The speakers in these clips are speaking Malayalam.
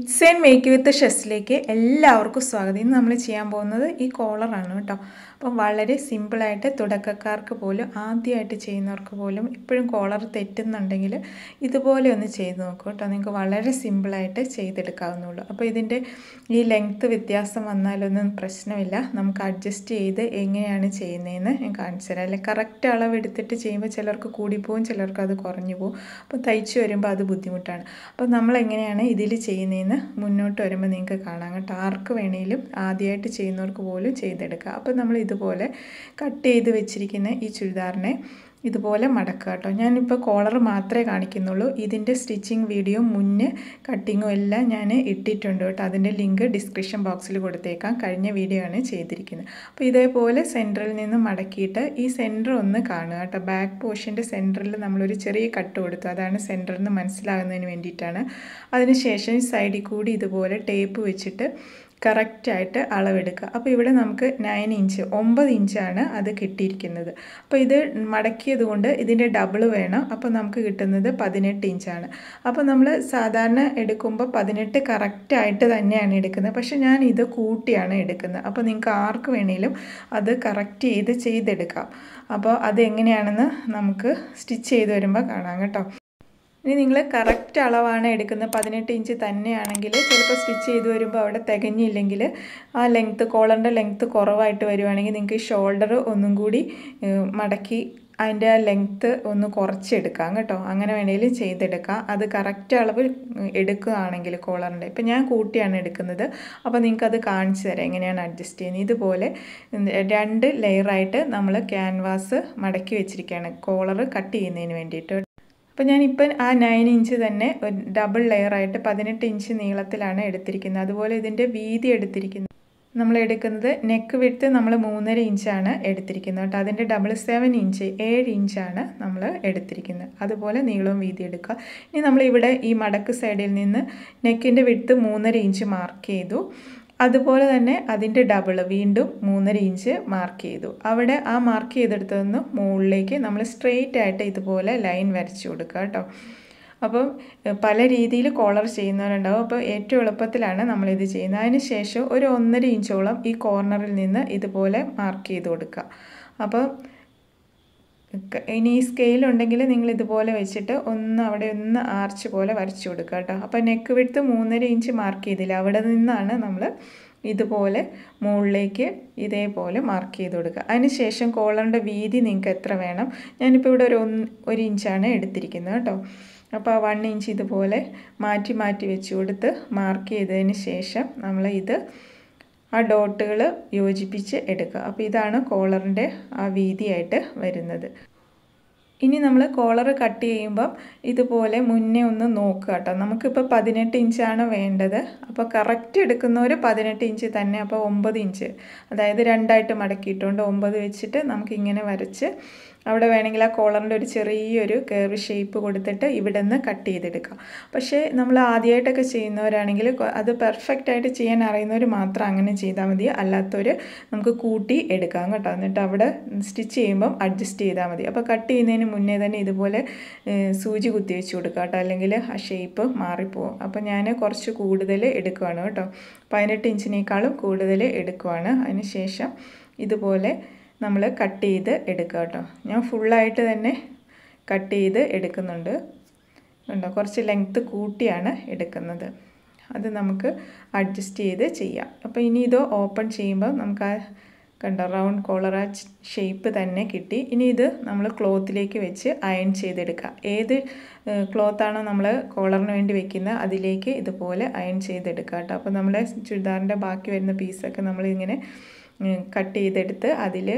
ഇറ്റ്സ് ആൻഡ് മേക്ക് വിത്ത് ഷെസ്സിലേക്ക് എല്ലാവർക്കും സ്വാഗതം ഇന്ന് നമ്മൾ ചെയ്യാൻ പോകുന്നത് ഈ കോളറാണ് കേട്ടോ അപ്പം വളരെ സിമ്പിളായിട്ട് തുടക്കക്കാർക്ക് പോലും ആദ്യമായിട്ട് ചെയ്യുന്നവർക്ക് പോലും ഇപ്പോഴും കോളർ തെറ്റുന്നുണ്ടെങ്കിൽ ഇതുപോലെ ഒന്ന് ചെയ്ത് നോക്കൂ കേട്ടോ നിങ്ങൾക്ക് വളരെ സിമ്പിളായിട്ട് ചെയ്തെടുക്കാവുന്നുള്ളൂ അപ്പോൾ ഇതിൻ്റെ ഈ ലെങ്ത്ത് വ്യത്യാസം വന്നാലൊന്നും പ്രശ്നമില്ല നമുക്ക് അഡ്ജസ്റ്റ് ചെയ്ത് എങ്ങനെയാണ് ചെയ്യുന്നതെന്ന് ഞാൻ കാണിച്ചു തരാം അല്ലെ കറക്റ്റ് അളവ് എടുത്തിട്ട് ചെയ്യുമ്പോൾ ചിലർക്ക് കൂടിപ്പോവും ചിലർക്ക് അത് കുറഞ്ഞു പോകും അപ്പോൾ തയ്ച്ച് വരുമ്പോൾ അത് ബുദ്ധിമുട്ടാണ് അപ്പോൾ നമ്മൾ എങ്ങനെയാണ് ഇതിൽ ചെയ്യുന്നതെന്ന് മുന്നോട്ട് വരുമ്പോൾ നിങ്ങൾക്ക് കാണാം കേട്ടോ ആർക്ക് വേണേലും ആദ്യമായിട്ട് ചെയ്യുന്നവർക്ക് പോലും ചെയ്തെടുക്കുക അപ്പോൾ നമ്മൾ ഇതുപോലെ കട്ട് ചെയ്ത് വെച്ചിരിക്കുന്ന ഈ ചുരിദാറിനെ ഇതുപോലെ മടക്കുക കേട്ടോ ഞാനിപ്പോൾ കോളർ മാത്രമേ കാണിക്കുന്നുള്ളൂ ഇതിൻ്റെ സ്റ്റിച്ചിങ് വീഡിയോ മുന്നേ കട്ടിങ്ങും എല്ലാം ഞാൻ ഇട്ടിട്ടുണ്ട് കേട്ടോ അതിൻ്റെ ലിങ്ക് ഡിസ്ക്രിപ്ഷൻ ബോക്സിൽ കൊടുത്തേക്കാം കഴിഞ്ഞ വീഡിയോ ആണ് ചെയ്തിരിക്കുന്നത് അപ്പോൾ ഇതേപോലെ സെൻറ്ററിൽ നിന്ന് മടക്കിയിട്ട് ഈ സെൻറ്റർ ഒന്ന് കാണുക കേട്ടോ ബാക്ക് പോർഷൻ്റെ സെൻറ്ററിൽ നമ്മളൊരു ചെറിയ കട്ട് കൊടുത്തു അതാണ് സെൻറ്ററിൽ നിന്ന് മനസ്സിലാകുന്നതിന് വേണ്ടിയിട്ടാണ് അതിനുശേഷം ഈ സൈഡിൽ കൂടി ഇതുപോലെ ടേപ്പ് വെച്ചിട്ട് കറക്റ്റായിട്ട് അളവെടുക്കുക അപ്പോൾ ഇവിടെ നമുക്ക് നയൻ ഇഞ്ച് ഒമ്പത് ഇഞ്ചാണ് അത് കിട്ടിയിരിക്കുന്നത് അപ്പോൾ ഇത് മടക്കിയത് കൊണ്ട് ഇതിൻ്റെ ഡബിൾ വേണം അപ്പോൾ നമുക്ക് കിട്ടുന്നത് പതിനെട്ട് ഇഞ്ചാണ് അപ്പോൾ നമ്മൾ സാധാരണ എടുക്കുമ്പോൾ പതിനെട്ട് കറക്റ്റായിട്ട് തന്നെയാണ് എടുക്കുന്നത് പക്ഷേ ഞാൻ ഇത് കൂട്ടിയാണ് എടുക്കുന്നത് അപ്പോൾ നിങ്ങൾക്ക് ആർക്ക് വേണേലും അത് കറക്റ്റ് ചെയ്ത് ചെയ്തെടുക്കാം അപ്പോൾ അത് എങ്ങനെയാണെന്ന് നമുക്ക് സ്റ്റിച്ച് ചെയ്ത് വരുമ്പോൾ കാണാം കേട്ടോ ഇനി നിങ്ങൾ കറക്റ്റ് അളവാണ് എടുക്കുന്നത് പതിനെട്ട് ഇഞ്ച് തന്നെയാണെങ്കിൽ ചിലപ്പോൾ സ്റ്റിച്ച് ചെയ്ത് വരുമ്പോൾ അവിടെ തികഞ്ഞില്ലെങ്കിൽ ആ ലെങ്ത്ത് കോളറിൻ്റെ ലെങ്ത്ത് കുറവായിട്ട് വരുവാണെങ്കിൽ നിങ്ങൾക്ക് ഷോൾഡർ ഒന്നും കൂടി മടക്കി അതിൻ്റെ ആ ലെങ്ത്ത് ഒന്ന് കുറച്ചെടുക്കാം കേട്ടോ അങ്ങനെ വേണമെങ്കിലും ചെയ്തെടുക്കാം അത് കറക്റ്റ് അളവ് എടുക്കുകയാണെങ്കിൽ കോളറിൻ്റെ ഇപ്പം ഞാൻ കൂട്ടിയാണ് എടുക്കുന്നത് അപ്പോൾ നിങ്ങൾക്കത് കാണിച്ചു തരാം എങ്ങനെയാണ് അഡ്ജസ്റ്റ് ചെയ്യുന്നത് ഇതുപോലെ രണ്ട് ലെയറായിട്ട് നമ്മൾ ക്യാൻവാസ് മടക്കി വെച്ചിരിക്കുകയാണ് കോളർ കട്ട് ചെയ്യുന്നതിന് വേണ്ടിയിട്ട് അപ്പോൾ ഞാനിപ്പം ആ നയൻ ഇഞ്ച് തന്നെ ഡബിൾ ലെയറായിട്ട് പതിനെട്ട് ഇഞ്ച് നീളത്തിലാണ് എടുത്തിരിക്കുന്നത് അതുപോലെ ഇതിൻ്റെ വീതി എടുത്തിരിക്കുന്നത് നമ്മൾ എടുക്കുന്നത് നെക്ക് വിട്ട് നമ്മൾ മൂന്നര ഇഞ്ചാണ് എടുത്തിരിക്കുന്നത് കേട്ടോ അതിൻ്റെ ഡബിൾ സെവൻ ഇഞ്ച് ഏഴ് ഇഞ്ചാണ് നമ്മൾ എടുത്തിരിക്കുന്നത് അതുപോലെ നീളവും വീതി എടുക്കുക ഇനി നമ്മൾ ഇവിടെ ഈ മടക്ക് സൈഡിൽ നിന്ന് നെക്കിൻ്റെ വിട്ട് മൂന്നര ഇഞ്ച് മാർക്ക് ചെയ്തു അതുപോലെ തന്നെ അതിൻ്റെ ഡബിൾ വീണ്ടും മൂന്നര ഇഞ്ച് മാർക്ക് ചെയ്തു അവിടെ ആ മാർക്ക് ചെയ്തെടുത്തതെന്ന് മുകളിലേക്ക് നമ്മൾ സ്ട്രെയിറ്റ് ആയിട്ട് ഇതുപോലെ ലൈൻ വരച്ചു കൊടുക്കുക കേട്ടോ അപ്പം പല രീതിയിൽ കോളർ ചെയ്യുന്നവരുണ്ടാവും അപ്പോൾ ഏറ്റവും എളുപ്പത്തിലാണ് നമ്മളിത് ചെയ്യുന്നത് അതിന് ശേഷം ഒരു ഒന്നര ഇഞ്ചോളം ഈ കോർണറിൽ നിന്ന് ഇതുപോലെ മാർക്ക് ചെയ്ത് കൊടുക്കുക അപ്പോൾ ഇനി ഈ സ്കെയിൽ ഉണ്ടെങ്കിൽ നിങ്ങൾ ഇതുപോലെ വെച്ചിട്ട് ഒന്ന് അവിടെ ഒന്ന് ആർച്ച് പോലെ വരച്ചു കൊടുക്കുക കേട്ടോ അപ്പോൾ നെക്ക് വിട്ട് മൂന്നര ഇഞ്ച് മാർക്ക് ചെയ്തില്ല അവിടെ നിന്നാണ് നമ്മൾ ഇതുപോലെ മുകളിലേക്ക് ഇതേപോലെ മാർക്ക് ചെയ്ത് കൊടുക്കുക അതിന് ശേഷം കോളറിൻ്റെ വീതി നിങ്ങൾക്ക് എത്ര വേണം ഞാനിപ്പോൾ ഇവിടെ ഒരു ഒന്ന് ഒരു ഇഞ്ചാണ് എടുത്തിരിക്കുന്നത് കേട്ടോ അപ്പോൾ ആ വൺ ഇഞ്ച് ഇതുപോലെ മാറ്റി മാറ്റി വെച്ച് കൊടുത്ത് മാർക്ക് ചെയ്തതിന് ശേഷം നമ്മൾ ഇത് ആ ഡോട്ടുകൾ യോജിപ്പിച്ച് എടുക്കുക അപ്പോൾ ഇതാണ് കോളറിൻ്റെ ആ വീതിയായിട്ട് വരുന്നത് ഇനി നമ്മൾ കോളർ കട്ട് ചെയ്യുമ്പം ഇതുപോലെ മുന്നേ ഒന്ന് നോക്കുക കേട്ടോ നമുക്കിപ്പോൾ പതിനെട്ട് ഇഞ്ചാണ് വേണ്ടത് അപ്പോൾ കറക്റ്റ് എടുക്കുന്നവർ പതിനെട്ട് ഇഞ്ച് തന്നെ അപ്പോൾ ഒമ്പത് ഇഞ്ച് അതായത് രണ്ടായിട്ട് മടക്കിയിട്ടുണ്ട് ഒമ്പത് വെച്ചിട്ട് നമുക്കിങ്ങനെ വരച്ച് അവിടെ വേണമെങ്കിൽ ആ കോളറിൻ്റെ ഒരു ചെറിയൊരു കർവ് ഷേപ്പ് കൊടുത്തിട്ട് ഇവിടെ നിന്ന് കട്ട് ചെയ്തെടുക്കാം പക്ഷേ നമ്മൾ ആദ്യമായിട്ടൊക്കെ ചെയ്യുന്നവരാണെങ്കിൽ അത് പെർഫെക്റ്റ് ആയിട്ട് ചെയ്യാൻ അറിയുന്നവർ മാത്രം അങ്ങനെ ചെയ്താൽ മതി അല്ലാത്തവർ നമുക്ക് കൂട്ടി എടുക്കാം കേട്ടോ എന്നിട്ട് അവിടെ സ്റ്റിച്ച് ചെയ്യുമ്പം അഡ്ജസ്റ്റ് ചെയ്താൽ മതി അപ്പോൾ കട്ട് ചെയ്യുന്നതിന് മുന്നേ തന്നെ ഇതുപോലെ സൂചി കുത്തി വെച്ച് കൊടുക്കുക കേട്ടോ അല്ലെങ്കിൽ ആ ഷേപ്പ് മാറിപ്പോവും അപ്പോൾ ഞാൻ കുറച്ച് കൂടുതൽ എടുക്കുവാണ് കേട്ടോ പതിനെട്ട് ഇഞ്ചിനേക്കാളും കൂടുതൽ എടുക്കുവാണ് അതിന് ശേഷം ഇതുപോലെ നമ്മൾ കട്ട് ചെയ്ത് എടുക്കുക കേട്ടോ ഞാൻ ഫുള്ളായിട്ട് തന്നെ കട്ട് ചെയ്ത് എടുക്കുന്നുണ്ട് കണ്ടോ കുറച്ച് ലെങ്ത്ത് കൂട്ടിയാണ് എടുക്കുന്നത് അത് നമുക്ക് അഡ്ജസ്റ്റ് ചെയ്ത് ചെയ്യാം അപ്പോൾ ഇനി ഇത് ഓപ്പൺ ചെയ്യുമ്പോൾ നമുക്ക് ആ കണ്ടോ റൗണ്ട് കോളർ ആ ഷേപ്പ് തന്നെ കിട്ടി ഇനി ഇത് നമ്മൾ ക്ലോത്തിലേക്ക് വെച്ച് അയൺ ചെയ്തെടുക്കുക ഏത് ക്ലോത്താണോ നമ്മൾ കോളറിന് വേണ്ടി വെക്കുന്നത് അതിലേക്ക് ഇതുപോലെ അയൺ ചെയ്തെടുക്കുക കേട്ടോ അപ്പോൾ നമ്മുടെ ചുരിദാറിൻ്റെ ബാക്കി വരുന്ന പീസൊക്കെ നമ്മളിങ്ങനെ കട്ട് ചെയ്തെടുത്ത് അതിൽ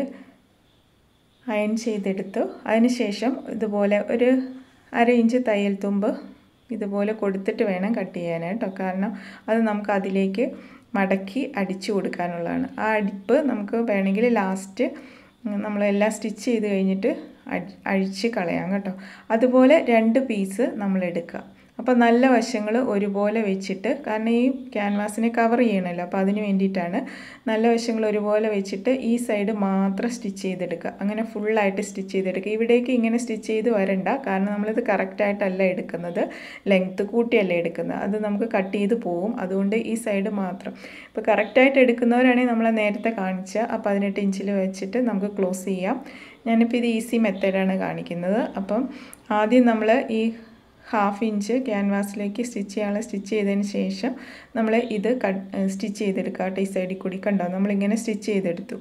അയൺ ചെയ്തെടുത്തു അതിന് ശേഷം ഇതുപോലെ ഒരു അര ഇഞ്ച് തയ്യൽ തുമ്പ് ഇതുപോലെ കൊടുത്തിട്ട് വേണം കട്ട് ചെയ്യാനായിട്ടോ കാരണം അത് നമുക്ക് അതിലേക്ക് മടക്കി അടിച്ചു കൊടുക്കാനുള്ളതാണ് ആ അടിപ്പ് നമുക്ക് വേണമെങ്കിൽ ലാസ്റ്റ് നമ്മളെല്ലാം സ്റ്റിച്ച് ചെയ്ത് കഴിഞ്ഞിട്ട് അഴിച്ച് കളയാം കേട്ടോ അതുപോലെ രണ്ട് പീസ് നമ്മൾ എടുക്കുക അപ്പോൾ നല്ല വശങ്ങൾ ഒരുപോലെ വെച്ചിട്ട് കാരണം ഈ ക്യാൻവാസിനെ കവർ ചെയ്യണമല്ലോ അപ്പോൾ അതിന് വേണ്ടിയിട്ടാണ് നല്ല വശങ്ങൾ ഒരുപോലെ വെച്ചിട്ട് ഈ സൈഡ് മാത്രം സ്റ്റിച്ച് ചെയ്തെടുക്കുക അങ്ങനെ ഫുള്ളായിട്ട് സ്റ്റിച്ച് ചെയ്തെടുക്കുക ഇവിടേക്ക് ഇങ്ങനെ സ്റ്റിച്ച് ചെയ്ത് വരണ്ട കാരണം നമ്മളിത് കറക്റ്റായിട്ടല്ല എടുക്കുന്നത് ലെങ്ത്ത് കൂട്ടിയല്ല എടുക്കുന്നത് അത് നമുക്ക് കട്ട് ചെയ്ത് പോവും അതുകൊണ്ട് ഈ സൈഡ് മാത്രം ഇപ്പോൾ കറക്റ്റായിട്ട് എടുക്കുന്നവരാണെങ്കിൽ നമ്മൾ നേരത്തെ കാണിച്ച ആ പതിനെട്ട് ഇഞ്ചിൽ വെച്ചിട്ട് നമുക്ക് ക്ലോസ് ചെയ്യാം ഞാനിപ്പോൾ ഇത് ഈസി മെത്തേഡാണ് കാണിക്കുന്നത് അപ്പം ആദ്യം നമ്മൾ ഈ ഹാഫ് ഇഞ്ച് ക്യാൻവാസിലേക്ക് സ്റ്റിച്ച് ചെയ്യാനുള്ള സ്റ്റിച്ച് ചെയ്തതിന് ശേഷം നമ്മൾ ഇത് കട്ട് സ്റ്റിച്ച് ചെയ്തെടുക്കുക കേട്ടോ ഈ സൈഡിൽ കൂടി കണ്ടോ നമ്മളിങ്ങനെ സ്റ്റിച്ച് ചെയ്തെടുത്തു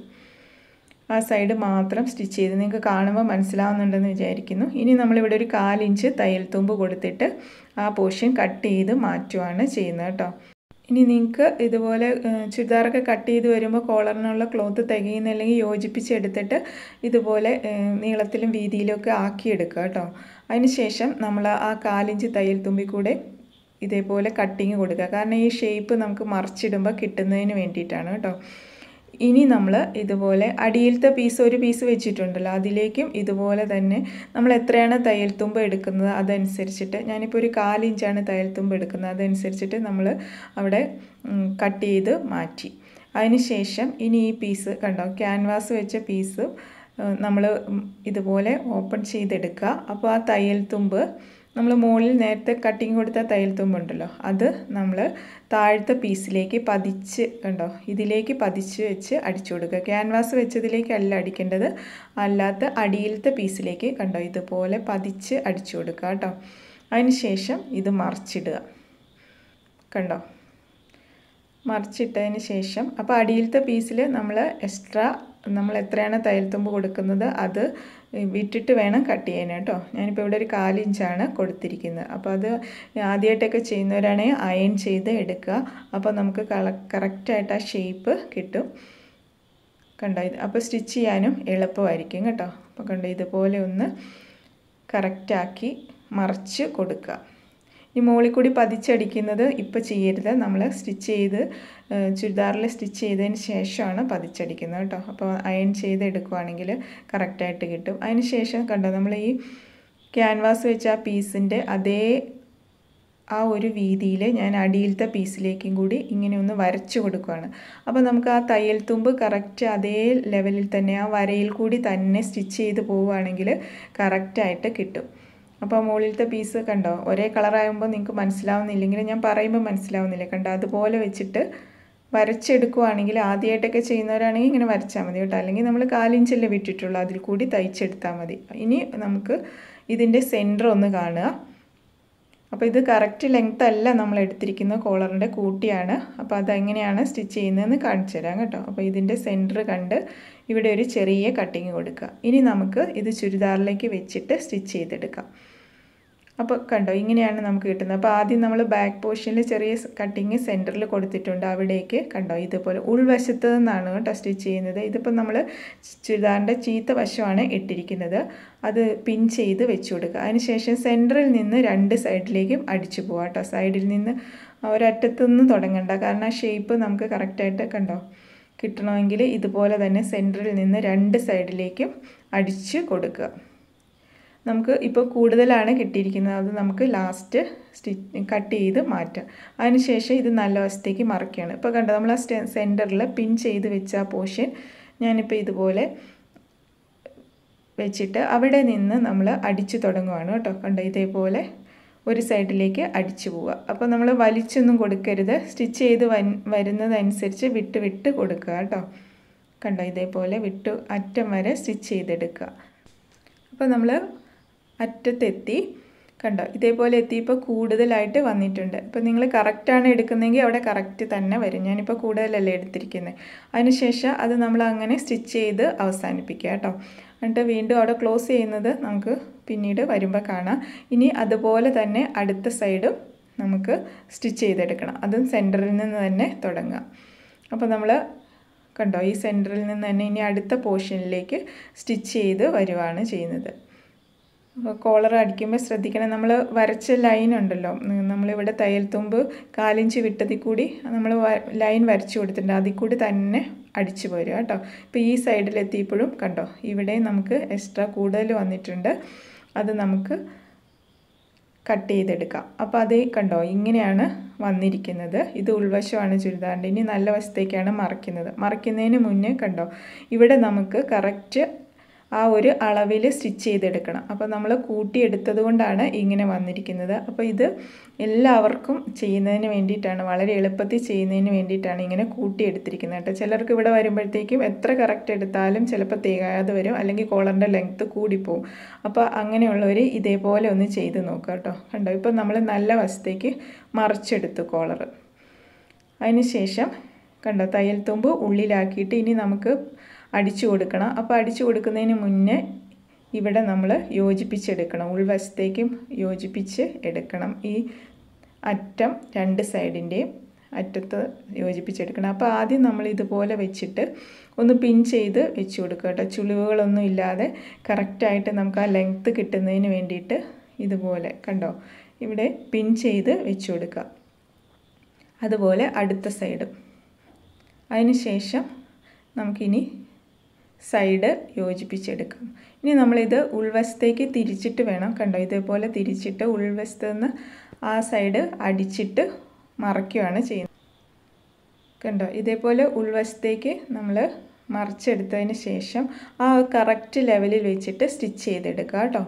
ആ സൈഡ് മാത്രം സ്റ്റിച്ച് ചെയ്ത് നിങ്ങൾക്ക് കാണുമ്പോൾ മനസ്സിലാവുന്നുണ്ടെന്ന് വിചാരിക്കുന്നു ഇനി നമ്മളിവിടെ ഒരു കാലിഞ്ച് തയ്യൽ തുമ്പ് കൊടുത്തിട്ട് ആ പോർഷൻ കട്ട് ചെയ്ത് മാറ്റുവാണ് ചെയ്യുന്നത് കേട്ടോ ഇനി നിങ്ങൾക്ക് ഇതുപോലെ ചുരിദാറൊക്കെ കട്ട് ചെയ്ത് വരുമ്പോൾ കോളറിനുള്ള ക്ലോത്ത് തികയുന്നില്ലെങ്കിൽ യോജിപ്പിച്ചെടുത്തിട്ട് ഇതുപോലെ നീളത്തിലും വീതിയിലും ഒക്കെ ആക്കിയെടുക്കുക കേട്ടോ അതിനുശേഷം നമ്മൾ ആ കാലിഞ്ച് തയ്യൽ തുമ്പി കൂടെ ഇതേപോലെ കട്ടിങ് കൊടുക്കുക കാരണം ഈ ഷേപ്പ് നമുക്ക് മറിച്ചിടുമ്പോൾ കിട്ടുന്നതിന് വേണ്ടിയിട്ടാണ് കേട്ടോ ഇനി നമ്മൾ ഇതുപോലെ അടിയിലത്തെ പീസ് ഒരു പീസ് വെച്ചിട്ടുണ്ടല്ലോ അതിലേക്കും ഇതുപോലെ തന്നെ നമ്മൾ എത്രയാണ് തയ്യൽ തുമ്പ് എടുക്കുന്നത് അതനുസരിച്ചിട്ട് ഞാനിപ്പോൾ ഒരു കാലിഞ്ചാണ് തയ്യൽ തുമ്പ് എടുക്കുന്നത് അതനുസരിച്ചിട്ട് നമ്മൾ അവിടെ കട്ട് ചെയ്ത് മാറ്റി അതിനുശേഷം ഇനി ഈ പീസ് കണ്ടോ ക്യാൻവാസ് വെച്ച പീസ് നമ്മൾ ഇതുപോലെ ഓപ്പൺ ചെയ്തെടുക്കുക അപ്പോൾ ആ തയ്യൽ തുമ്പ് നമ്മൾ മുകളിൽ നേരത്തെ കട്ടിങ് കൊടുത്ത തയ്യൽ തുമ്പുണ്ടല്ലോ അത് നമ്മൾ താഴത്തെ പീസിലേക്ക് പതിച്ച് കണ്ടോ ഇതിലേക്ക് പതിച്ച് വെച്ച് അടിച്ചു കൊടുക്കുക ക്യാൻവാസ് വെച്ചതിലേക്കല്ല അടിക്കേണ്ടത് അല്ലാത്ത അടിയിലത്തെ പീസിലേക്ക് കണ്ടോ ഇതുപോലെ പതിച്ച് അടിച്ചു കൊടുക്കുക കേട്ടോ അതിന് ശേഷം ഇത് മറിച്ചിടുക കണ്ടോ മറിച്ചിട്ടതിന് ശേഷം അപ്പോൾ അടിയിലത്തെ പീസിൽ നമ്മൾ എക്സ്ട്രാ നമ്മൾ എത്രയാണ് തയ്യൽത്തുമ്പ് കൊടുക്കുന്നത് അത് വിട്ടിട്ട് വേണം കട്ട് ചെയ്യാൻ കേട്ടോ ഞാനിപ്പോൾ ഇവിടെ ഒരു കാലിഞ്ചാണ് കൊടുത്തിരിക്കുന്നത് അപ്പോൾ അത് ആദ്യമായിട്ടൊക്കെ ചെയ്യുന്നവരാണെങ്കിൽ അയൺ ചെയ്ത് എടുക്കുക അപ്പോൾ നമുക്ക് കള കറക്റ്റായിട്ട് ആ ഷേപ്പ് കിട്ടും കണ്ടോ ഇത് അപ്പോൾ സ്റ്റിച്ച് ചെയ്യാനും എളുപ്പമായിരിക്കും കേട്ടോ അപ്പോൾ കണ്ടോ ഇതുപോലെ ഒന്ന് കറക്റ്റാക്കി മറിച്ച് കൊടുക്കുക ഈ മുകളിൽ കൂടി പതിച്ചടിക്കുന്നത് ഇപ്പോൾ ചെയ്യരുത് നമ്മൾ സ്റ്റിച്ച് ചെയ്ത് ചുരിദാറിൽ സ്റ്റിച്ച് ചെയ്തതിന് ശേഷമാണ് പതിച്ചടിക്കുന്നത് കേട്ടോ അപ്പോൾ അയൺ ചെയ്ത് എടുക്കുവാണെങ്കിൽ കറക്റ്റായിട്ട് കിട്ടും അതിന് ശേഷം കണ്ടോ നമ്മൾ ഈ ക്യാൻവാസ് വെച്ച ആ പീസിൻ്റെ അതേ ആ ഒരു വീതിയിൽ ഞാൻ അടിയിലത്തെ പീസിലേക്കും കൂടി ഇങ്ങനെ ഒന്ന് വരച്ചു കൊടുക്കുകയാണ് അപ്പോൾ നമുക്ക് ആ തയ്യൽ തുമ്പ് കറക്റ്റ് അതേ ലെവലിൽ തന്നെ ആ വരയിൽ കൂടി തന്നെ സ്റ്റിച്ച് ചെയ്ത് പോവുകയാണെങ്കിൽ കറക്റ്റായിട്ട് കിട്ടും അപ്പോൾ മുകളിലത്തെ പീസ് കണ്ടോ ഒരേ കളറാകുമ്പോൾ നിങ്ങൾക്ക് മനസ്സിലാവുന്നില്ലെങ്കിൽ ഞാൻ പറയുമ്പോൾ മനസ്സിലാവുന്നില്ല കണ്ടോ അതുപോലെ വെച്ചിട്ട് വരച്ചെടുക്കുവാണെങ്കിൽ ആദ്യമായിട്ടൊക്കെ ചെയ്യുന്നവരാണെങ്കിൽ ഇങ്ങനെ വരച്ചാൽ മതി കേട്ടോ അല്ലെങ്കിൽ നമ്മൾ കാലിഞ്ചല്ലേ വിട്ടിട്ടുള്ളൂ അതിൽ കൂടി തയ്ച്ചെടുത്താൽ മതി ഇനി നമുക്ക് ഇതിൻ്റെ സെൻറ്റർ ഒന്ന് കാണുക അപ്പോൾ ഇത് കറക്റ്റ് ലെങ്ത് അല്ല നമ്മൾ എടുത്തിരിക്കുന്ന കോളറിൻ്റെ കൂട്ടിയാണ് അപ്പോൾ അതെങ്ങനെയാണ് സ്റ്റിച്ച് ചെയ്യുന്നതെന്ന് കാണിച്ചു തരാം കേട്ടോ അപ്പോൾ ഇതിൻ്റെ സെൻറ്റർ കണ്ട് ഇവിടെ ഒരു ചെറിയ കട്ടിങ് കൊടുക്കുക ഇനി നമുക്ക് ഇത് ചുരിദാറിലേക്ക് വെച്ചിട്ട് സ്റ്റിച്ച് ചെയ്തെടുക്കാം അപ്പോൾ കണ്ടോ ഇങ്ങനെയാണ് നമുക്ക് കിട്ടുന്നത് അപ്പോൾ ആദ്യം നമ്മൾ ബാക്ക് പോർഷനിൽ ചെറിയ കട്ടിങ് സെൻറ്ററിൽ കൊടുത്തിട്ടുണ്ട് അവിടേക്ക് കണ്ടോ ഇതുപോലെ ഉൾവശത്ത് നിന്നാണ് കേട്ടോ സ്റ്റിച്ച് ചെയ്യുന്നത് ഇതിപ്പോൾ നമ്മൾ ചുരിദാറിൻ്റെ ചീത്ത വശമാണ് ഇട്ടിരിക്കുന്നത് അത് പിൻ ചെയ്ത് വെച്ച് കൊടുക്കുക അതിനുശേഷം സെൻറ്ററിൽ നിന്ന് രണ്ട് സൈഡിലേക്കും അടിച്ചു പോകാം കേട്ടോ സൈഡിൽ നിന്ന് ഒരറ്റത്തു നിന്ന് തുടങ്ങണ്ട കാരണം ആ ഷേപ്പ് നമുക്ക് കറക്റ്റായിട്ട് കണ്ടോ കിട്ടണമെങ്കിൽ ഇതുപോലെ തന്നെ സെൻറ്ററിൽ നിന്ന് രണ്ട് സൈഡിലേക്കും അടിച്ച് കൊടുക്കുക നമുക്ക് ഇപ്പോൾ കൂടുതലാണ് കിട്ടിയിരിക്കുന്നത് അത് നമുക്ക് ലാസ്റ്റ് സ്റ്റിച്ച് കട്ട് ചെയ്ത് മാറ്റാം അതിനുശേഷം ഇത് നല്ല വശത്തേക്ക് മറക്കുകയാണ് ഇപ്പോൾ കണ്ടോ നമ്മൾ ആ സെൻറ്ററിൽ പിൻ ചെയ്ത് വെച്ച ആ പോർഷൻ ഞാനിപ്പോൾ ഇതുപോലെ വെച്ചിട്ട് അവിടെ നിന്ന് നമ്മൾ അടിച്ചു തുടങ്ങുവാണ് കേട്ടോ കണ്ടോ ഇതേപോലെ ഒരു സൈഡിലേക്ക് അടിച്ചു പോവുക അപ്പോൾ നമ്മൾ വലിച്ചൊന്നും കൊടുക്കരുത് സ്റ്റിച്ച് ചെയ്ത് വരുന്നതനുസരിച്ച് വിട്ട് വിട്ട് കൊടുക്കുക കേട്ടോ കണ്ടോ ഇതേപോലെ വിട്ട് അറ്റം വരെ സ്റ്റിച്ച് ചെയ്തെടുക്കുക അപ്പോൾ നമ്മൾ അറ്റത്തെത്തി കണ്ടോ ഇതേപോലെ എത്തിയപ്പോൾ കൂടുതലായിട്ട് വന്നിട്ടുണ്ട് ഇപ്പോൾ നിങ്ങൾ കറക്റ്റാണ് എടുക്കുന്നതെങ്കിൽ അവിടെ കറക്റ്റ് തന്നെ വരും ഞാനിപ്പോൾ കൂടുതലല്ലേ എടുത്തിരിക്കുന്നത് അതിനുശേഷം അത് നമ്മൾ അങ്ങനെ സ്റ്റിച്ച് ചെയ്ത് അവസാനിപ്പിക്കുക കേട്ടോ എന്നിട്ട് വീണ്ടും അവിടെ ക്ലോസ് ചെയ്യുന്നത് നമുക്ക് പിന്നീട് വരുമ്പോൾ കാണാം ഇനി അതുപോലെ തന്നെ അടുത്ത സൈഡും നമുക്ക് സ്റ്റിച്ച് ചെയ്തെടുക്കണം അതും സെൻറ്ററിൽ നിന്ന് തന്നെ തുടങ്ങാം അപ്പോൾ നമ്മൾ കണ്ടോ ഈ സെൻറ്ററിൽ നിന്ന് തന്നെ ഇനി അടുത്ത പോർഷനിലേക്ക് സ്റ്റിച്ച് ചെയ്ത് വരുവാണ് ചെയ്യുന്നത് കോളർ അടിക്കുമ്പോൾ ശ്രദ്ധിക്കണം നമ്മൾ വരച്ച ലൈൻ ഉണ്ടല്ലോ നമ്മളിവിടെ തയ്യൽ തുമ്പ് കാലിഞ്ച് വിട്ടതിൽ കൂടി നമ്മൾ ലൈൻ വരച്ചു കൊടുത്തിട്ടുണ്ട് അതിൽ കൂടി തന്നെ അടിച്ചു പോരുക കേട്ടോ ഇപ്പോൾ ഈ സൈഡിലെത്തിയപ്പോഴും കണ്ടോ ഇവിടെ നമുക്ക് എക്സ്ട്രാ കൂടുതൽ വന്നിട്ടുണ്ട് അത് നമുക്ക് കട്ട് ചെയ്തെടുക്കാം അപ്പോൾ അത് കണ്ടോ ഇങ്ങനെയാണ് വന്നിരിക്കുന്നത് ഇത് ഉൾവശമാണ് ചുരിദാറിൻ്റെ ഇനി നല്ല വശത്തേക്കാണ് മറയ്ക്കുന്നത് മറയ്ക്കുന്നതിന് മുന്നേ കണ്ടോ ഇവിടെ നമുക്ക് കറക്റ്റ് ആ ഒരു അളവിൽ സ്റ്റിച്ച് ചെയ്തെടുക്കണം അപ്പോൾ നമ്മൾ കൂട്ടിയെടുത്തത് കൊണ്ടാണ് ഇങ്ങനെ വന്നിരിക്കുന്നത് അപ്പോൾ ഇത് എല്ലാവർക്കും ചെയ്യുന്നതിന് വേണ്ടിയിട്ടാണ് വളരെ എളുപ്പത്തിൽ ചെയ്യുന്നതിന് വേണ്ടിയിട്ടാണ് ഇങ്ങനെ കൂട്ടിയെടുത്തിരിക്കുന്നത് കേട്ടോ ചിലർക്ക് ഇവിടെ വരുമ്പോഴത്തേക്കും എത്ര കറക്റ്റ് എടുത്താലും ചിലപ്പോൾ തികയാതെ വരും അല്ലെങ്കിൽ കോളറിൻ്റെ ലെങ്ത്ത് കൂടിപ്പോവും അപ്പോൾ അങ്ങനെയുള്ളവർ ഇതേപോലെ ഒന്ന് ചെയ്ത് നോക്കുക കേട്ടോ കണ്ടോ ഇപ്പോൾ നമ്മൾ നല്ല വശത്തേക്ക് മറിച്ചെടുത്തു കോളർ അതിന് ശേഷം കണ്ടോ തയ്യൽ തുമ്പ് ഉള്ളിലാക്കിയിട്ട് ഇനി നമുക്ക് അടിച്ചു കൊടുക്കണം അപ്പോൾ അടിച്ചു കൊടുക്കുന്നതിന് മുന്നേ ഇവിടെ നമ്മൾ യോജിപ്പിച്ചെടുക്കണം ഉൾവശത്തേക്കും യോജിപ്പിച്ച് എടുക്കണം ഈ അറ്റം രണ്ട് സൈഡിൻ്റെയും അറ്റത്ത് യോജിപ്പിച്ചെടുക്കണം അപ്പോൾ ആദ്യം നമ്മൾ ഇതുപോലെ വെച്ചിട്ട് ഒന്ന് പിൻ ചെയ്ത് വെച്ച് കൊടുക്കുക കേട്ടോ ചുളിവുകളൊന്നും ഇല്ലാതെ കറക്റ്റായിട്ട് നമുക്ക് ആ ലെങ്ത്ത് കിട്ടുന്നതിന് വേണ്ടിയിട്ട് ഇതുപോലെ കണ്ടോ ഇവിടെ പിൻ ചെയ്ത് വെച്ച് കൊടുക്കുക അതുപോലെ അടുത്ത സൈഡും അതിന് ശേഷം നമുക്കിനി സൈഡ് യോജിപ്പിച്ചെടുക്കാം ഇനി നമ്മളിത് ഉൾവശത്തേക്ക് തിരിച്ചിട്ട് വേണം കണ്ടോ ഇതേപോലെ തിരിച്ചിട്ട് ഉൾവശത്ത് നിന്ന് ആ സൈഡ് അടിച്ചിട്ട് മറയ്ക്കുകയാണ് ചെയ്യുന്നത് കണ്ടോ ഇതേപോലെ ഉൾവശത്തേക്ക് നമ്മൾ മറിച്ചെടുത്തതിന് ശേഷം ആ കറക്റ്റ് ലെവലിൽ വെച്ചിട്ട് സ്റ്റിച്ച് ചെയ്തെടുക്കുക കേട്ടോ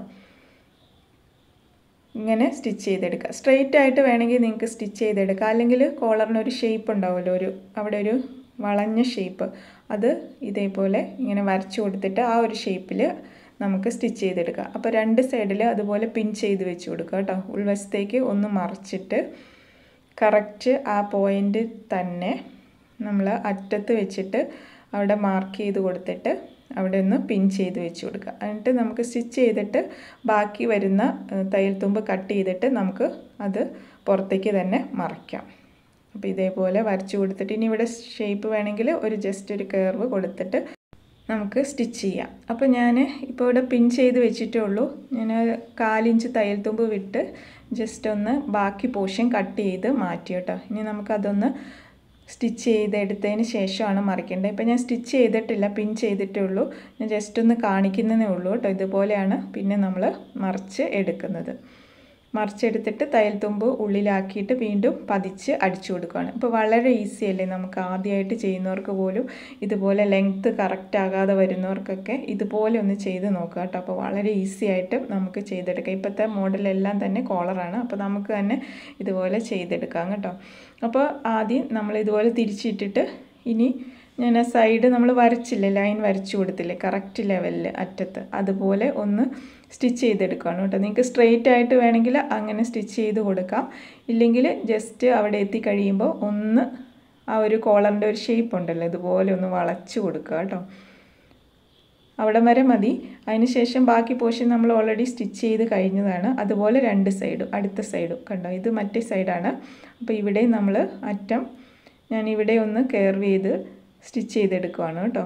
ഇങ്ങനെ സ്റ്റിച്ച് ചെയ്തെടുക്കുക സ്ട്രെയിറ്റ് ആയിട്ട് വേണമെങ്കിൽ നിങ്ങൾക്ക് സ്റ്റിച്ച് ചെയ്തെടുക്കുക അല്ലെങ്കിൽ കോളറിന് ഒരു ഷേപ്പ് ഉണ്ടാവുമല്ലോ ഒരു അവിടെ ഒരു വളഞ്ഞ ഷേപ്പ് അത് ഇതേപോലെ ഇങ്ങനെ വരച്ചു കൊടുത്തിട്ട് ആ ഒരു ഷേപ്പിൽ നമുക്ക് സ്റ്റിച്ച് ചെയ്തെടുക്കാം അപ്പോൾ രണ്ട് സൈഡിൽ അതുപോലെ പിൻ ചെയ്ത് വെച്ച് കൊടുക്കുക കേട്ടോ ഉൾവശത്തേക്ക് ഒന്ന് മറിച്ചിട്ട് കറക്റ്റ് ആ പോയിൻ്റ് തന്നെ നമ്മൾ അറ്റത്ത് വെച്ചിട്ട് അവിടെ മാർക്ക് ചെയ്ത് കൊടുത്തിട്ട് അവിടെ ഒന്ന് പിൻ ചെയ്ത് വെച്ച് കൊടുക്കുക എന്നിട്ട് നമുക്ക് സ്റ്റിച്ച് ചെയ്തിട്ട് ബാക്കി വരുന്ന തയ്യൽ തുമ്പ് കട്ട് ചെയ്തിട്ട് നമുക്ക് അത് പുറത്തേക്ക് തന്നെ മറയ്ക്കാം അപ്പോൾ ഇതേപോലെ വരച്ചു കൊടുത്തിട്ട് ഇനി ഇവിടെ ഷേപ്പ് വേണമെങ്കിൽ ഒരു ജസ്റ്റ് ഒരു കർവ് കൊടുത്തിട്ട് നമുക്ക് സ്റ്റിച്ച് ചെയ്യാം അപ്പോൾ ഞാൻ ഇപ്പോൾ ഇവിടെ പിൻ ചെയ്ത് വെച്ചിട്ടേ ഉള്ളൂ ഞാൻ കാലിഞ്ച് തയ്യൽ തുമ്പ് വിട്ട് ജസ്റ്റ് ഒന്ന് ബാക്കി പോർഷൻ കട്ട് ചെയ്ത് മാറ്റി കേട്ടോ ഇനി നമുക്കതൊന്ന് സ്റ്റിച്ച് ചെയ്തെടുത്തതിന് ശേഷമാണ് മറിക്കേണ്ടത് ഇപ്പോൾ ഞാൻ സ്റ്റിച്ച് ചെയ്തിട്ടില്ല പിൻ ചെയ്തിട്ടേ ഉള്ളൂ ഞാൻ ജസ്റ്റ് ഒന്ന് കാണിക്കുന്നതേ ഉള്ളൂ കേട്ടോ ഇതുപോലെയാണ് പിന്നെ നമ്മൾ മറിച്ച് എടുക്കുന്നത് മറിച്ചെടുത്തിട്ട് തയ്യൽ തുമ്പ് ഉള്ളിലാക്കിയിട്ട് വീണ്ടും പതിച്ച് അടിച്ചു കൊടുക്കുകയാണ് ഇപ്പോൾ വളരെ ഈസി അല്ലേ നമുക്ക് ആദ്യമായിട്ട് ചെയ്യുന്നവർക്ക് പോലും ഇതുപോലെ ലെങ്ത്ത് കറക്റ്റ് ആകാതെ വരുന്നവർക്കൊക്കെ ഇതുപോലെ ഒന്ന് ചെയ്ത് നോക്കുക കേട്ടോ അപ്പോൾ വളരെ ഈസി ആയിട്ട് നമുക്ക് ചെയ്തെടുക്കാം ഇപ്പോഴത്തെ മോഡലെല്ലാം തന്നെ കോളറാണ് അപ്പോൾ നമുക്ക് തന്നെ ഇതുപോലെ ചെയ്തെടുക്കാം കേട്ടോ അപ്പോൾ ആദ്യം നമ്മൾ ഇതുപോലെ തിരിച്ചിട്ടിട്ട് ഇനി ഞാൻ ആ സൈഡ് നമ്മൾ വരച്ചില്ലേ ലൈൻ വരച്ചു കൊടുത്തില്ലേ കറക്റ്റ് ലെവലിൽ അറ്റത്ത് അതുപോലെ ഒന്ന് സ്റ്റിച്ച് ചെയ്തെടുക്കുകയാണ് കേട്ടോ നിങ്ങൾക്ക് സ്ട്രെയിറ്റ് ആയിട്ട് വേണമെങ്കിൽ അങ്ങനെ സ്റ്റിച്ച് ചെയ്ത് കൊടുക്കാം ഇല്ലെങ്കിൽ ജസ്റ്റ് അവിടെ എത്തിക്കഴിയുമ്പോൾ ഒന്ന് ആ ഒരു കോളറിൻ്റെ ഒരു ഷേപ്പ് ഉണ്ടല്ലോ ഇതുപോലെ ഒന്ന് വളച്ച് കൊടുക്കുക കേട്ടോ അവിടെ വരെ മതി അതിന് ശേഷം ബാക്കി പോർഷൻ നമ്മൾ ഓൾറെഡി സ്റ്റിച്ച് ചെയ്ത് കഴിഞ്ഞതാണ് അതുപോലെ രണ്ട് സൈഡും അടുത്ത സൈഡും കണ്ടോ ഇത് മറ്റേ സൈഡാണ് അപ്പോൾ ഇവിടെ നമ്മൾ അറ്റം ഞാൻ ഇവിടെ ഒന്ന് കെയർവ് ചെയ്ത് സ്റ്റിച്ച് ചെയ്തെടുക്കുവാണ് കേട്ടോ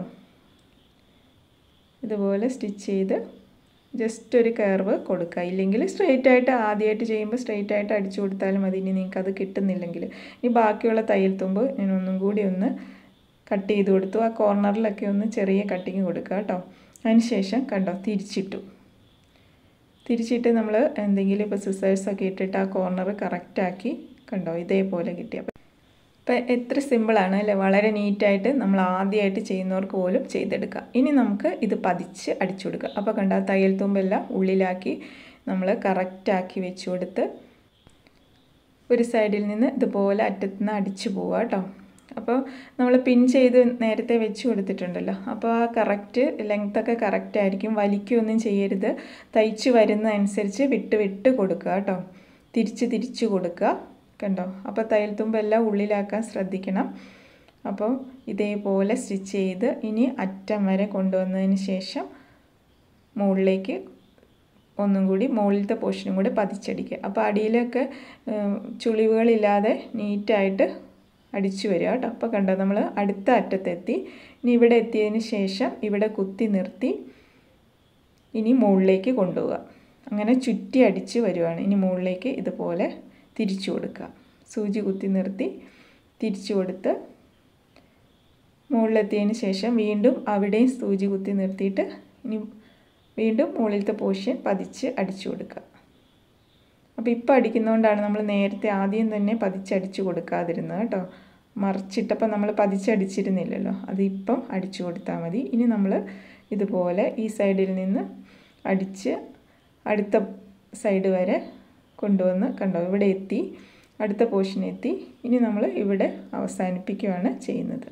ഇതുപോലെ സ്റ്റിച്ച് ചെയ്ത് ജസ്റ്റ് ഒരു കർവ് കൊടുക്കുക ഇല്ലെങ്കിൽ സ്ട്രെയിറ്റ് ആയിട്ട് ആദ്യമായിട്ട് ചെയ്യുമ്പോൾ സ്ട്രെയിറ്റ് ആയിട്ട് അടിച്ചു കൊടുത്താലും മതി ഇനി നിങ്ങൾക്ക് അത് കിട്ടുന്നില്ലെങ്കിൽ ഇനി ബാക്കിയുള്ള തയ്യൽ തുമ്പ് ഞാൻ ഒന്നും കൂടി ഒന്ന് കട്ട് ചെയ്ത് കൊടുത്തു ആ കോർണറിലൊക്കെ ഒന്ന് ചെറിയ കട്ടിങ് കൊടുക്കുക കേട്ടോ അതിന് ശേഷം കണ്ടോ തിരിച്ചിട്ടു തിരിച്ചിട്ട് നമ്മൾ എന്തെങ്കിലും ഇപ്പോൾ സിസേഴ്സൊക്കെ ഇട്ടിട്ട് ആ കോർണർ കറക്റ്റാക്കി കണ്ടോ ഇതേപോലെ കിട്ടി അപ്പോൾ ഇപ്പം എത്ര സിമ്പിളാണ് അല്ലേ വളരെ നീറ്റായിട്ട് നമ്മൾ ആദ്യമായിട്ട് ചെയ്യുന്നവർക്ക് പോലും ചെയ്തെടുക്കുക ഇനി നമുക്ക് ഇത് പതിച്ച് അടിച്ചു കൊടുക്കുക അപ്പോൾ കണ്ട തയ്യൽ തുമ്പെല്ലാം ഉള്ളിലാക്കി നമ്മൾ കറക്റ്റാക്കി വെച്ച് കൊടുത്ത് ഒരു സൈഡിൽ നിന്ന് ഇതുപോലെ അറ്റത്ത് നിന്ന് അടിച്ചു പോവുക കേട്ടോ അപ്പോൾ നമ്മൾ പിൻ ചെയ്ത് നേരത്തെ വെച്ച് കൊടുത്തിട്ടുണ്ടല്ലോ അപ്പോൾ ആ കറക്റ്റ് ലെങ്ത്തൊക്കെ കറക്റ്റ് ആയിരിക്കും വലിക്കുകയൊന്നും ചെയ്യരുത് തയ്ച്ച് വരുന്ന അനുസരിച്ച് വിട്ട് വിട്ട് കൊടുക്കുക കേട്ടോ തിരിച്ച് തിരിച്ച് കൊടുക്കുക കണ്ടോ അപ്പോൾ തയ്യൽ തുമ്പെല്ലാം ഉള്ളിലാക്കാൻ ശ്രദ്ധിക്കണം അപ്പോൾ ഇതേപോലെ സ്റ്റിച്ച് ചെയ്ത് ഇനി അറ്റം വരെ കൊണ്ടുവന്നതിന് ശേഷം മുകളിലേക്ക് ഒന്നും കൂടി മുകളിലത്തെ പോർഷനും കൂടി പതിച്ചടിക്കുക അപ്പോൾ അടിയിലൊക്കെ ചുളിവുകളില്ലാതെ നീറ്റായിട്ട് അടിച്ചു വരിക കേട്ടോ അപ്പോൾ കണ്ടോ നമ്മൾ അടുത്ത അറ്റത്തെത്തി ഇനി ഇവിടെ എത്തിയതിന് ശേഷം ഇവിടെ കുത്തി നിർത്തി ഇനി മുകളിലേക്ക് കൊണ്ടുപോവുക അങ്ങനെ ചുറ്റി അടിച്ച് വരുവാണ് ഇനി മുകളിലേക്ക് ഇതുപോലെ തിരിച്ചു കൊടുക്കുക സൂചി കുത്തി നിർത്തി തിരിച്ചു കൊടുത്ത് മുകളിലെത്തിയതിന് ശേഷം വീണ്ടും അവിടെയും സൂചി കുത്തി നിർത്തിയിട്ട് ഇനി വീണ്ടും മുകളിലത്തെ പോർഷൻ പതിച്ച് അടിച്ചു കൊടുക്കുക അപ്പോൾ ഇപ്പോൾ അടിക്കുന്നതുകൊണ്ടാണ് നമ്മൾ നേരത്തെ ആദ്യം തന്നെ പതിച്ചടിച്ച് കൊടുക്കാതിരുന്നത് കേട്ടോ മറിച്ചിട്ടപ്പോൾ നമ്മൾ പതിച്ചടിച്ചിരുന്നില്ലല്ലോ അത് ഇപ്പം അടിച്ചു കൊടുത്താൽ മതി ഇനി നമ്മൾ ഇതുപോലെ ഈ സൈഡിൽ നിന്ന് അടിച്ച് അടുത്ത സൈഡ് വരെ കൊണ്ടുവന്ന് കണ്ടോ ഇവിടെ എത്തി അടുത്ത പോർഷൻ എത്തി ഇനി നമ്മൾ ഇവിടെ അവസാനിപ്പിക്കുകയാണ് ചെയ്യുന്നത്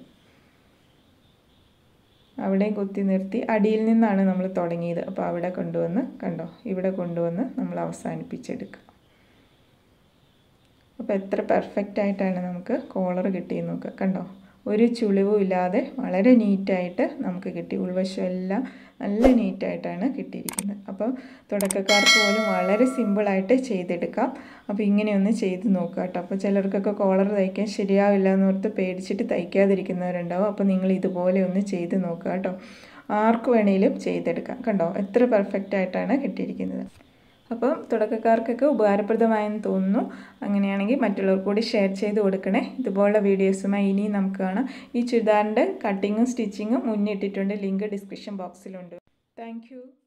അവിടെയും കുത്തി നിർത്തി അടിയിൽ നിന്നാണ് നമ്മൾ തുടങ്ങിയത് അപ്പോൾ അവിടെ കൊണ്ടുവന്ന് കണ്ടോ ഇവിടെ കൊണ്ടുവന്ന് നമ്മൾ അവസാനിപ്പിച്ചെടുക്കുക അപ്പോൾ എത്ര പെർഫെക്റ്റ് ആയിട്ടാണ് നമുക്ക് കോളർ കിട്ടിയെന്ന് നോക്കുക കണ്ടോ ഒരു ചുളിവും ഇല്ലാതെ വളരെ നീറ്റായിട്ട് നമുക്ക് കിട്ടി ഉൾവശം എല്ലാം നല്ല നീറ്റായിട്ടാണ് കിട്ടിയിരിക്കുന്നത് അപ്പോൾ തുടക്കക്കാർക്ക് പോലും വളരെ സിമ്പിളായിട്ട് ചെയ്തെടുക്കാം അപ്പോൾ ഇങ്ങനെയൊന്ന് ചെയ്ത് നോക്കുക കേട്ടോ അപ്പോൾ ചിലർക്കൊക്കെ കോളർ തയ്ക്കാൻ ശരിയാവില്ല എന്ന് ഓർത്ത് പേടിച്ചിട്ട് തയ്ക്കാതിരിക്കുന്നവരുണ്ടാവും അപ്പോൾ നിങ്ങൾ ഇതുപോലെ ഒന്ന് ചെയ്ത് നോക്കുക കേട്ടോ ആർക്ക് വേണേലും ചെയ്തെടുക്കാം കണ്ടോ എത്ര പെർഫെക്റ്റ് ആയിട്ടാണ് കിട്ടിയിരിക്കുന്നത് അപ്പം തുടക്കക്കാർക്കൊക്കെ ഉപകാരപ്രദമായെന്ന് തോന്നുന്നു അങ്ങനെയാണെങ്കിൽ മറ്റുള്ളവർക്ക് കൂടി ഷെയർ ചെയ്ത് കൊടുക്കണേ ഇതുപോലുള്ള വീഡിയോസുമായി ഇനിയും നമുക്ക് കാണാം ഈ ചുരിദാറിൻ്റെ കട്ടിങ്ങും സ്റ്റിച്ചിങ്ങും മുന്നിട്ടിട്ടുണ്ട് ലിങ്ക് ഡിസ്ക്രിപ്ഷൻ ബോക്സിലുണ്ട് താങ്ക്